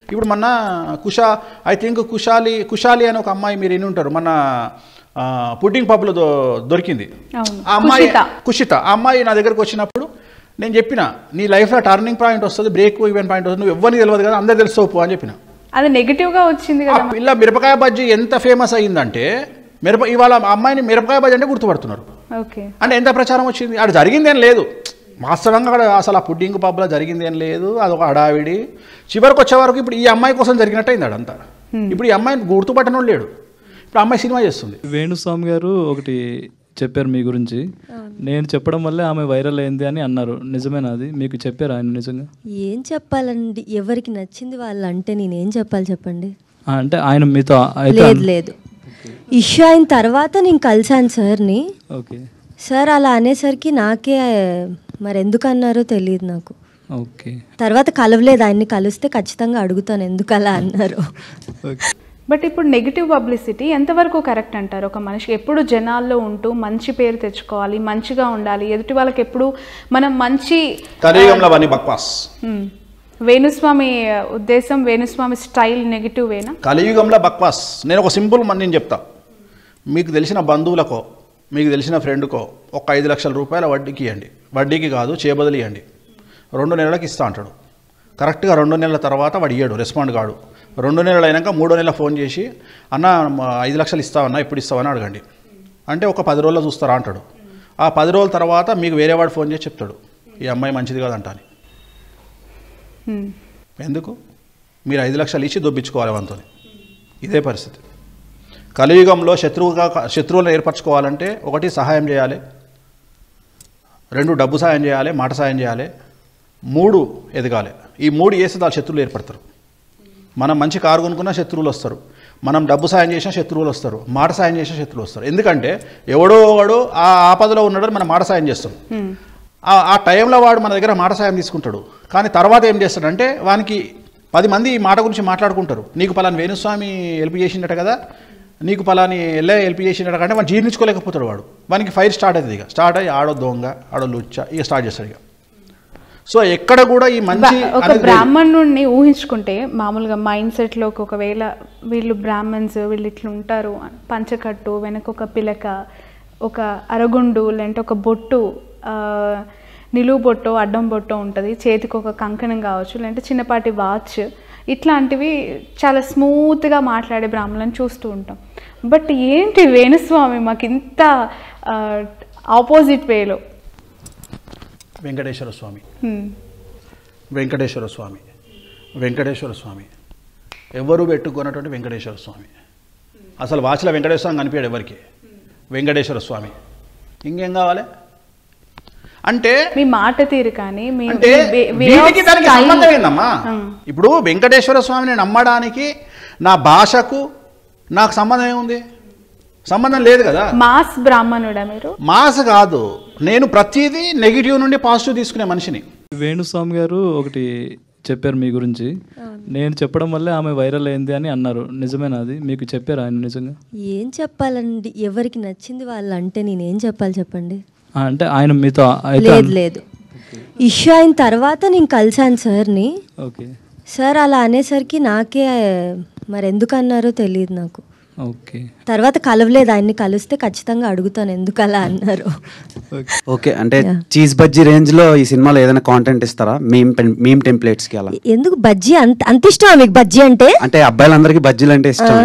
ఇప్పుడు మొన్న Khusha I think Khushali Khushali అని ఒక అమ్మాయి మీరు ఎన్ని ఉంటారు మన ఆ, పుడ్డింగ్ పబ్లో దొ దొరికింది అవును. ఆ అమ్మాయి కుషిత. కుషిత ఆ అమ్మాయి నా దగ్గరకు వచ్చినప్పుడు నేను చెప్పిన నీ లైఫ్లో టర్నింగ్ పాయింట్ వస్తుంది బ్రేక్ ఈవెంట్ పాయింట్ వస్తుంది నువ్వు ఎవరిని తెలియదు కదా అందరు తెలుసు పో అని చెప్పిన అది నెగిటివ్ గా వచ్చింది ఆ కదా పిల్ల మిరపకాయ బజ్జీ ఎంత ఫేమస్ అయ్యిందంటే మిరప ఇవాళ ఆ అమ్మాయిని మిరపకాయ బజ్జీ అంటే గుర్తుపడుతున్నారు ఓకే అంటే ఎంత ప్రచారం వచ్చింది అక్కడ జరిగిందేం లేదు వాస్తవంగా అక్కడ అసలు ఆ పుడ్డింగ్ పబ్లో జరిగిందేం లేదు అదొక హడావిడి చివరికి వచ్చే వరకు ఇప్పుడు ఈ అమ్మాయి కోసం జరిగినట్టు అయింది అడంతా ఇప్పుడు ఈ అమ్మాయిని గుర్తుపట్టనోడు లేడు ఇప్పుడు ఆ అమ్మాయి సినిమా చేస్తుంది వేణుస్వామి గారు ఒకటి చెప్పారు మీ గురించి నేను చెప్పడం వల్లే ఆమె వైరల్ అయింది అని అన్నారు నిజమేనా అది మీకు చెప్పారు ఆయన నిజంగా ఏం చెప్పాలండి ఎవరికి నచ్చింది వాళ్ళు అంటే నేనేం చెప్పాలి చెప్పండి ఆ, అంటే ఆయన మీతో అయితే లేదు లేదు ఇష్యూ అయిన తర్వాత నేను కలిశాను సార్ని ఓకే సార్ అలా అనేసరికి నాకే మరి ఎందుకు అన్నారో తెలియదు నాకు ఓకే తర్వాత కలవలేదు ఆయన్ని కలిస్తే ఖచ్చితంగా అడుగుతాను ఎందుకు అలా అన్నారు ఓకే బట్ ఇప్పుడు నెగిటివ్ పబ్లిసిటీ ఎంతవరకు కరెక్ట్ అంటారు ఒక మనిషికి ఎప్పుడు జనాల్లో ఉంటూ మంచి పేరు తెచ్చుకోవాలి మంచిగా ఉండాలి ఎదుటి వాళ్ళకి ఎప్పుడు మనం మంచి కలియుగంలో అవన్నీ బక్వాస్ హ్మ్. వేణుస్వామి ఉద్దేశం వేణుస్వామి స్టైల్ నెగిటివ్ వేనా కలియుగంలో బక్వాస్ నేను ఒక సింపుల్ మన నేను చెప్తా మీకు తెలిసిన బంధువులకో మీకు తెలిసిన ఫ్రెండ్కో ఒక ఐదు లక్షల రూపాయల వడ్డీకి ఇవ్వండి వడ్డీకి కాదు చేయబదులు ఇవ్వండి రెండు నెలలకు ఇస్తా అంటాడు కరెక్ట్గా రెండు నెలల తర్వాత వాడు ఇయ్యాడు రెస్పాండ్ కాడు రెండు నెలలు అయినాక మూడో నెల ఫోన్ చేసి అన్న మ- ఐదు లక్షలు ఇస్తావన్నా ఇప్పుడు ఇస్తావని అడగండి అంటే ఒక పది రోజుల్లో చూస్తారా అంటాడు ఆ పది రోజుల తర్వాత మీకు వేరే వాడు ఫోన్ చేసి చెప్తాడు ఈ అమ్మాయి మంచిది కాదంట అని హ్మ్. ఎందుకు మీరు ఐదు లక్షలు ఇచ్చి దొబ్బించుకోవాలి వంతో ఇదే పరిస్థితి కలియుగంలో శత్రువుగా శత్రువులను ఏర్పరచుకోవాలంటే ఒకటి సహాయం చేయాలి రెండు డబ్బు సాయం చేయాలి మాట సాయం చేయాలి మూడు ఎదగాలి ఈ మూడు చేస్తే దాని శత్రువులు ఏర్పడతారు మనం మంచి కారు కొనుక్కున్నా శత్రువులు వస్తారు మనం డబ్బు సాయం చేసినా శత్రువులు వస్తారు మాట సాయం చేసినా శత్రువులు వస్తారు ఎందుకంటే ఎవడో ఒకడు ఆ ఆపదలో ఉన్నాడని మనం మాట సాయం చేస్తాం హ్మ్. ఆ ఆ టైంలో వాడు మన దగ్గర మాట సాయం తీసుకుంటాడు కానీ తర్వాత ఏం చేస్తాడంటే వానికి పది మంది ఈ మాట గురించి మాట్లాడుకుంటారు నీకు పలాని వేణుస్వామి హెల్ప్ చేసిండట కదా నీకు పలాని ఎల్లే హెల్ప్ చేసిండట అంటే వాడు జీర్ణించుకోలేకపోతాడు వాడు వానికి ఫైర్ స్టార్ట్ అవుతుంది ఇక స్టార్ట్ అయ్యి ఆడో దొంగ ఆడో లుచ్చ ఇక స్టార్ట్ చేస్తాడు ఇక సో ఎక్కడ కూడా ఈ మంచి బ- ఒక అనేది లేదు. బ్రాహ్మణుడిని ఊహించుకుంటే మామూలుగా మైండ్ సెట్లోకి ఒకవేళ వీళ్ళు బ్రాహ్మణ్స్ వీళ్ళు ఇట్లా ఉంటారు పంచకట్టు వెనక ఒక పిలక ఒక అరగుండు లేదంటే ఒక బొట్టు ఆ, నిలువు బొట్టు అడ్డం బొట్టు ఉంటుంది చేతికి ఒక కంకణం కావచ్చు లేదంటే చిన్నపాటి వాచ్ ఇట్లాంటివి చాలా స్మూత్గా మాట్లాడే బ్రాహ్మణులను చూస్తూ ఉంటాం బట్ ఏంటి వేణుస్వామి మాకు ఇంత ఆపోజిట్ వేలో వెంకటేశ్వర స్వామి వెంకటేశ్వర స్వామి వెంకటేశ్వర స్వామి ఎవరు పెట్టుకున్నటువంటి వెంకటేశ్వర స్వామి అసలు వాచల వెంకటేశ్వర స్వామి కనిపించాడు ఎవరికి వెంకటేశ్వర స్వామి ఇంకేం కావాలి అంటే మీ మాట తీరు కానీ మీ అంటే మీ వే- way of వీటికి దానికి style- సంబంధం ఏందమ్మా Hmm. ఇప్పుడు వెంకటేశ్వర స్వామిని నమ్మడానికి నా భాషకు నాకు సంబంధం ఏముంది సంబంధం లేదు కదా మాస్ బ్రాహ్మణుడా మీరు మాస్ కాదు నేను ప్రతిదీ నెగిటివ్ నుండి పాజిటివ్ తీసుకునే మనిషిని వేణుస్వామి గారు ఒకటి చెప్పారు మీ గురించి నేను చెప్పడం వల్లే ఆమె వైరల్ అయింది అని అన్నారు నిజమేనా అది మీకు చెప్పారు ఆయన నిజంగా ఏం చెప్పాలండి ఎవరికి నచ్చింది వాళ్ళు అంటే నేనేం చెప్పాలి చెప్పండి ఆ, అంటే ఆయన మీతో అయితే లేదు లేదు ఇష్యూ అయిన తర్వాత నేను కలిశాను సార్ని ఓకే సార్ అలా అనేసరికి నాకే మరి ఎందుకు అన్నారో తెలియదు నాకు ఓకే తర్వాత కలవలేదు ఆయన్ని కలిస్తే ఖచ్చితంగా అడుగుతాను ఎందుకు అలా అన్నారు ఓకే అంటే చీజ్ బజ్జీ రేంజ్ లో ఈ సినిమాలో ఏదైనా కాంటెంట్ ఇస్తారా మీమ్ పెన్- మీమ్ టెంప్లెట్స్ కి అలా ఎందుకు బజ్జీ అంత అంత ఇష్టమా మీకు బజ్జీ అంటే అంటే అబ్బాయిలందరికీ బజ్జీలు అంటే ఇష్టం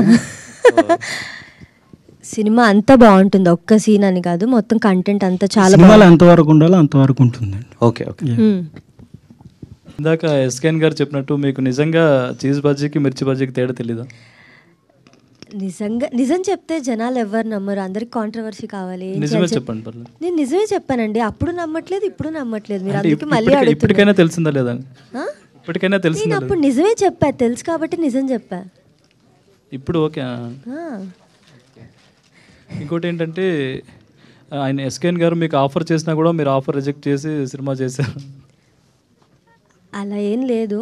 సినిమా అంతా బాగుంటుంది ఒక్క సీన్ అని కాదు మొత్తం కంటెంట్ అంతా చాలా సినిమాలో బాగుంది ఎంతవరకు ఉండాలో అంతవరకు ఉంటుందండి ఓకే ఓకే హ్మ్. ఇందాక ఎస్కేన్ గారు చెప్పినట్టు మీకు నిజంగా చీజ్ బజ్జీకి మిర్చి బజ్జీకి తేడా తెలీదా నిజంగా నిజం చెప్తే జనాలు ఎవరు నమ్మరు అందరికి కాంట్రవర్సీ కావాలి ఏం నిజమే చేయాలి చెప్- చెప్పండి పర్లేదు నేను నిజమే చెప్పానండి అప్పుడు నమ్మట్లేదు ఇప్పుడు నమ్మట్లేదు మీరు అంటే అందుకే ఇప్- మళ్ళీ ఇప్పటికై- అడుగుతున్నారు ఇప్పటికైనా తెలిసిందా లేదా ఆ? ఇప్పటికైనా నేను తెలిసిందా లేదా? అప్పుడు నిజమే చెప్పా తెలుసు కాబట్టి నిజం చెప్పా ఇప్పుడు ఓకే ఆ. ఆ. ఇంకోటి ఏంటంటే ఆయన ఎస్కేన్ గారు మీకు ఆఫర్ చేసినా కూడా మీరు ఆఫర్ రిజెక్ట్ చేసి సినిమా చేశారు అలా ఏం లేదు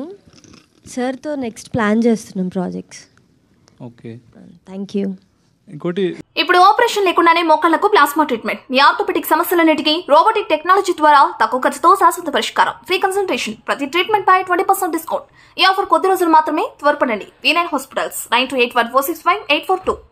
సార్తో నెక్స్ట్ ప్లాన్ చేస్తున్నాం ప్రాజెక్ట్స్ ఓకే థ్యాంక్ యూ ఇంకోటి ఇప్పుడు ఆపరేషన్ లేకుండానే మోకాళ్లకు ప్లాస్మా ట్రీట్మెంట్ మీ ఆర్థోపెటిక్ సమస్యలన్నిటికీ రోబోటిక్ టెక్నాలజీ ద్వారా తక్కువ ఖర్చుతో శాశ్వత పరిష్కారం ఫ్రీ కన్సల్టేషన్ ప్రతి ట్రీట్మెంట్ పై ట్వంటీ పర్సెంట్ డిస్కౌంట్ ఈ ఆఫర్ కొద్ది రోజులు మాత్రమే త్వరపడండి V nine hospitals nine two eight one four six five eight four two